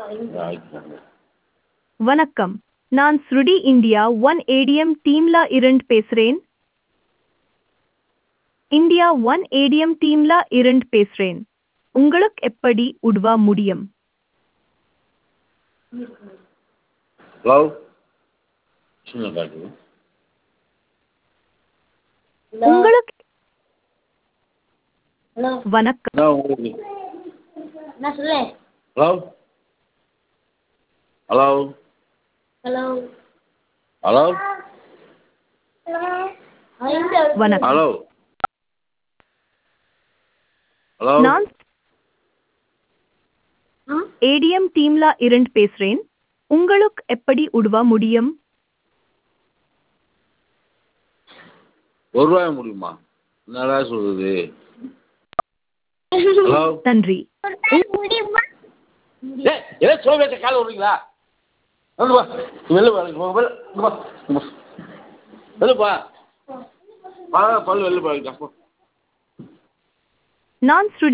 வணக்கம் நான் ஸ்ருடி இந்தியா ஒன் ஏடிஎம் டீம்ல இருந்து பேசுறேன் இந்தியா ஒன் ஏடிஎம் டீம்ல இருந்து பேசுறேன் உங்களுக்கு எப்படி உதவ முடியும் ஹலோ சின்ன காட்டு உங்களுக்கு ஹலோ வணக்கம் நான் உங்களுக்கு நான் சொல்லு ஹலோ ஹலோ ஹலோ ஹலோ வணக்கம் ஹலோ ஹலோ நான் ஏடிஎம் டீம்ல இருந்து பேசுறேன் உங்களுக்கு எப்படி உதவ முடியும் ஒரு ரூபாய் முடியுமா என்னடா சொல்லுது ஹலோ நன்றி முடியுமா ஏய் ஏதோ சொல்ல வச்ச காலை விடுறீங்களா வந்து வா வெளில வா இங்க வா, வெளில இங்க வா இங்க வா. வெளில வா பா பல்லு வெளில போய் நான் ஸ்ருடி